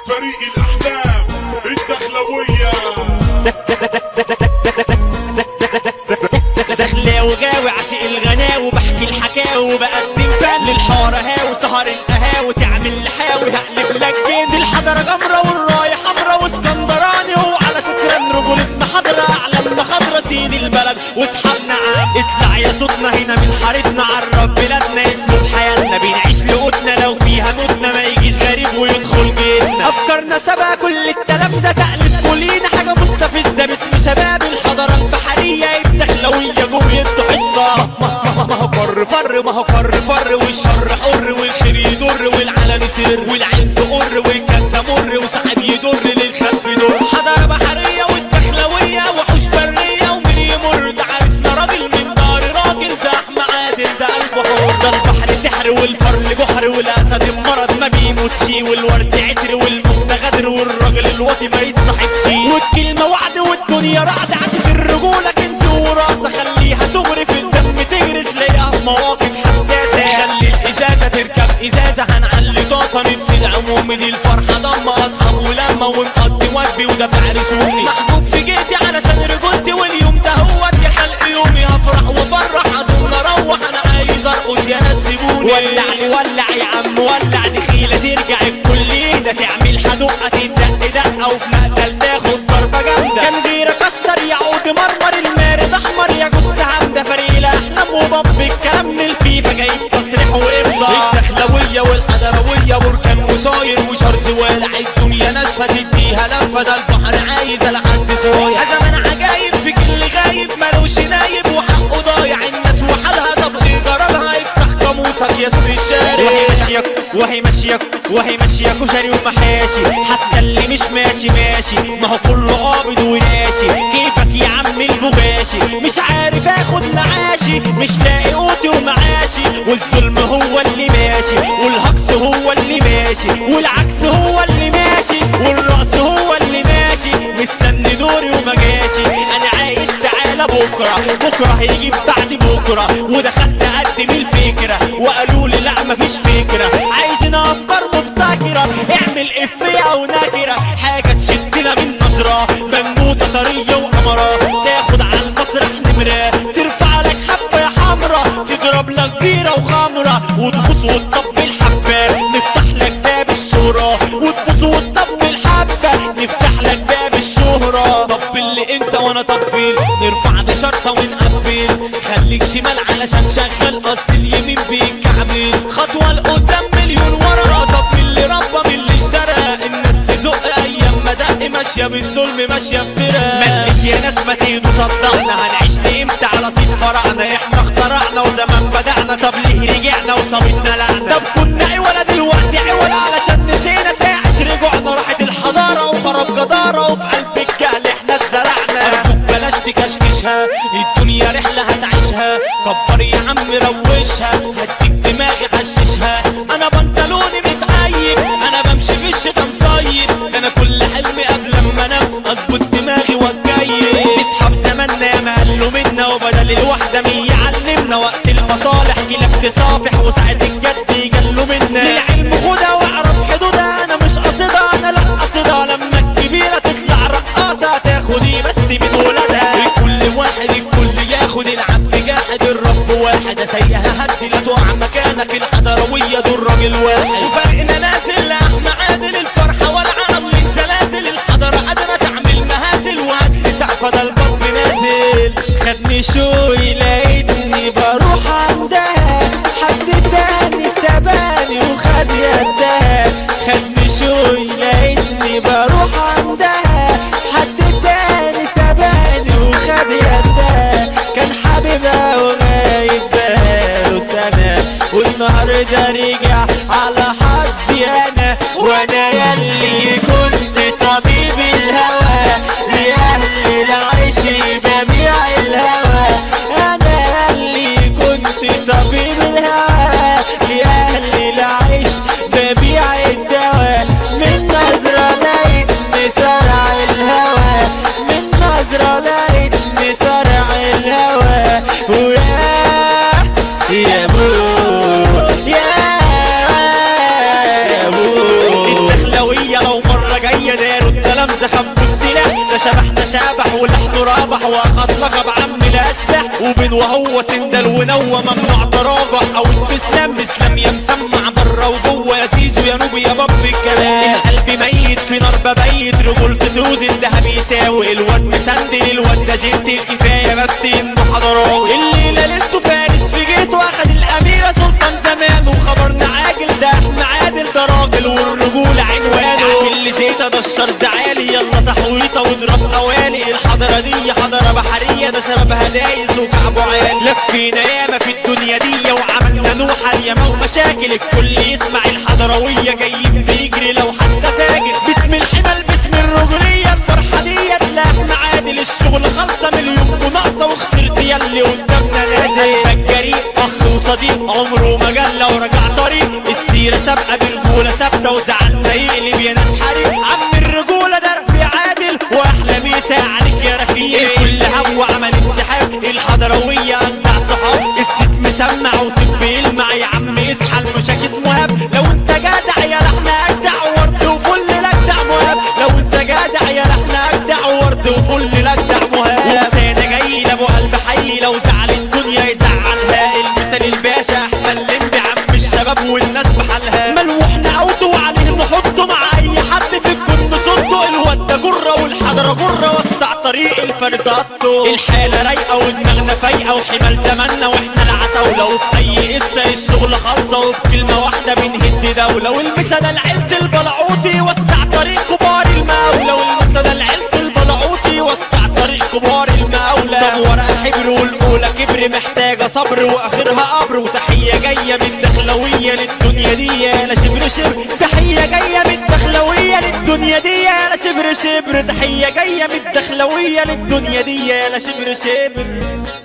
فريق الاحلام الدخلويه دخلاوي غاوي عاشق الغناوي بحكي الحكاوي وبقدم فن للحارة هاوي سهر القهاوي تعمل لحاوي هقلب لك جيم دي الحضرة جمرة والراية حمرا واسكندراني وعلى كتران رجولتنا حضرة أعلامنا خضرة سيد البلد واصحابنا عام اطلع يا صوتنا هنا من حارتنا عرب بلادنا اسمه بحياتنا بنعيش لقوتنا لو فيها موتنا ما يجيش غريب ويدخل جيتنا أفكارنا سبا كل التلامذة تقلب كلنا حاجة مستفزة باسم شباب الحضارة البحرية الدخلوية جم يدوا حصة ما هو فر فر ما هو فر فر والشر حر والخير يضر والعلن سر والعين تقر والكاس تمر وساعات يضر للخلف يضر حضارة بحرية والدخلوية وحوش برية ومين يمر ده عريسنا راجل من دار راجل ده احمى عادل ده قلبه حر ده البحر سحر والفرل جحر والاسد المرض ما بيموتش والورد عطر والموت غدر والراجل الواطي ما يتصاحبش والكلمه وعد والدنيا رعد عاشت الرجوله كنز وراسه خليها تغرف الدم تجري تلاقيها في مواقف حساسه خلي الازازه تركب ازازه هنعلي طاسه نفسي العموم دي الفرحه ضم اصحاب ولما ونقضي وجبي ودافع رسومي محبوب في جيتي علشان رجولتي واليوم ده هو يا خلق يومي هفرح وافرح اظن اروح انا عايز ارقص يا ناس سيبوني ولع لي ولع يا عم ولع دخيلة ترجع الكل ده تعمل حدقة تدق دقة وفي مقتل تاخد ضربة جامدة كان غيرك اشطر يعود مرمر المارد احمر يا جثة همدة فريق الاحلام وباب الكلام من الفيفا جايب تصريح وامضاء الدخلوية والحضروية بركان وصاير وشرز والع الدنيا ناشفة تديها لفة ده البحر عايز لحد صايع زمان عجايب في كل غايب ملوش نايب وحقه ضايع الناس وحالها طب ايه جرالها افتح قاموسك يا سود وهي الشارع ماشيك وهي ماشيك وهي ماشية كشري ومحاشي حتى اللي مش ماشي ماشي ما هو كله قابض وناشي كيفك يا عم البغاشي مش عارف اخد معاشي مش لاقي قوتي ومعاشي والظلم هو اللي ماشي والهجص هو اللي ماشي والعكس هو اللي ماشي والرأس هو اللي ماشي مستني دوري وما جاشي انا عايز تعالى بكرة بكرة هيجي بعد بكرة ودخلت اقدم الفكرة وقالوا لي لا مفيش فكرة عايزين افكار مبتكرة اعمل افيه او نكرة حاجة تشدنا من نظرة بنوتة طرية وقمرة تاخد على المسرح نمرة ترفع لك حبة يا حمرا تضرب لك بيرة وخمرة وتبوس وتطبل حبة نفتح لك باب الشهرة وتبوس وتطبل حبة نفتح لك باب الشهرة طبل اللي انت وانا طبل نرفع بشرطة ونقبل خليك شمال علشان شغل قصد اليمين بيكعبل خطوة لقدام مليون ورا طب من اللي ربى من اللي اشترى الناس تزق ايام ما دق ماشية بالظلم ماشية افتراء ملك يا ناس ما تيجوا صدقنا هنعيش لامتى على صيد فرعنا احنا اخترعنا وزمان بدأنا طب ليه رجعنا وصابتنا لعنة طب كنا عولا دلوقتي عولا علشان نسينا ساعة رجوعنا راحت الحضارة وخرب جدارة وفي قلب الجهل احنا اتزرعنا ارجوك بلاش تكشكشها الدنيا رحلة هتعيشها كبر يا عم روشها هديك دماغي عششها انا بنطلوني متعيب انا بمشي في الشتا مصيب ده انا كل حلمي قبل ما انام اظبط دماغي واتجيب نسحب زماننا يا ما قالوا منا وبدل الوحدة مية علمنا وقت المصالح كلاب تصافح وساعة الجد يجلوا منا العلم خدها واعرف حدودها انا مش قصدها انا لا قصدها لما الكبيرة تطلع رقاصة تاخدي بس من ولادها كل واحد الكل ياخد العبد جاحد الرب واحد اسيها هدي لا تقع مكانك الحضروية دول راجل واحد وفرقنا نازل لاحمى عادل الفرحة والعقل زلازل الحضرة قادرة تعمل مهازل وهاتلي سقفة ده الباب نازل خدني شوي لقيتني بروح عندها حد تاني سباني وخد يدها خدني شوي لقيتني بروح عندها حد تاني سباني وخد يدها كان حبيبها وغايب بقاله سنة والنهاردة رجع على حظي أنا وأنا يلي كنت طبيب الهوى لأهل العيش ببيع الهوى أنا يلي كنت طبيب الهوى لأهل العيش ببيع الدواء من نظرة لقيتني صرع الهوى من نظرة لقيتني صرع الهوى ويا يا بو يا بو الدخلوية لو مر استخبوا السلاح ده شبحنا شابح ولحنه رابح واخد لقب عم الاسبح وبين وهو سندل ونوى ممنوع تراجع او استسلام اسلام يا مسمع بره وجوه يا زيزو يا نوب يا باب الكلام القلب ميت في نار ببيت رجولة توزن ده بيساوي الواد مسندل الواد ده جنت الكفايه بس انه حضراوي الليله ليلته فارس في جيته اخد الاميره سلطان زمان وخبرنا عاجل ده احنا عادل ده راجل والرجوله عنوانه اللي زيته ده الشر زعالي يلا تحويطه واضرب قوالي الحضره دي حضره بحريه ده شبابها دايز وكعبه عالي لفينا ياما في الدنيا دي وعملنا نوحه الياما ومشاكل الكل يسمع الحضرويه جايين بيجري لو حتى تاجر باسم الحمل باسم الرجوليه الفرحه ديت لا احنا عادل الشغل خالصه مليون وناقصه وخسرت ياللي قدامنا نازل قلبك جريء اخ وصديق عمره ما جال لو رجع طريق السيره سابقه برجوله ثابته وزعلنا يقلب يا ناس حريق عم الرجوله ده رفيع عادل واحلى ميسا عليك يا رفيق الكل هو عمل انسحاب الحضرويه اجدع صحاب الست مسمع وسب يلمع يا عم اصحى المشاك اسمه هاب لو انت جدع يا لحنا اجدع ورد وفل لجدع مهاب لو انت جدع يا لحنا اجدع ورد وفل لجدع مهاب وسانه جاي لابو قلب حي لو زعل الدنيا يزعلها المثال الباشا احمد لمبي عم الشباب والناس بحالها ملوحنا اوتو وعليه نحطه مع اي حد في الكون نصده الواد ده جره والحضره جره وسع طريق الفارس قطه الحاله رايقه ودماغنا فايقه وحمال زماننا واحنا العتاوله وفي اي قصه الشغل خالصه وبكلمه واحده بنهد دوله والمسا ده لعيله البلعوطي وسع طريق كبار المقاوله والمسا ده لعيله البلعوطي وسع طريق كبار المقاوله طب ورقه حبر والاولى كبر محتاجه صبر واخرها قبر وتحيه جايه من دخلويه للدنيا دي يا شبر شبر تحيه جايه من دخلويه للدنيا دي يا شبر شبر تحيه جايه من دخلويه للدنيا دي يا شبر شبر